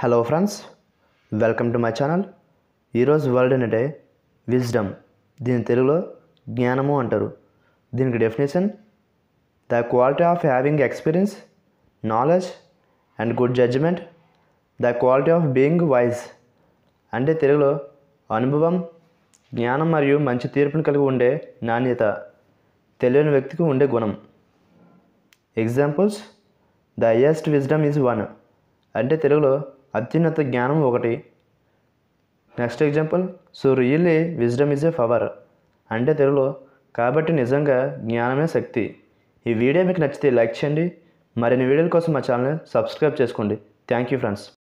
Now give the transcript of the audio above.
hello friends welcome to my channel ఈరోజు word అంటే wisdom దీని తెలుగులో జ్ఞానము అంటారు దీనికి definition the quality of having experience knowledge and good judgement the quality of being wise అంటే తెలుగులో అనుభవం జ్ఞానం మరియు మంచి తీర్పును కలిగి ఉండే నాణ్యత తెలియని వ్యక్తికి ఉండే గుణం examples the highest wisdom is one అంటే తెలుగులో అత్యున్నత జ్ఞానం ఒకటి next example so really wisdom is a power అంటే తెలుగులో కాబట్టి నిజంగా జ్ఞానమే శక్తి ఈ వీడియో మీకు నచ్చితే లైక్ చేయండి మరిన్ని వీడియోల కోసం మా ఛానల్ని సబ్స్క్రైబ్ చేసుకోండి థ్యాంక్ యూ ఫ్రెండ్స్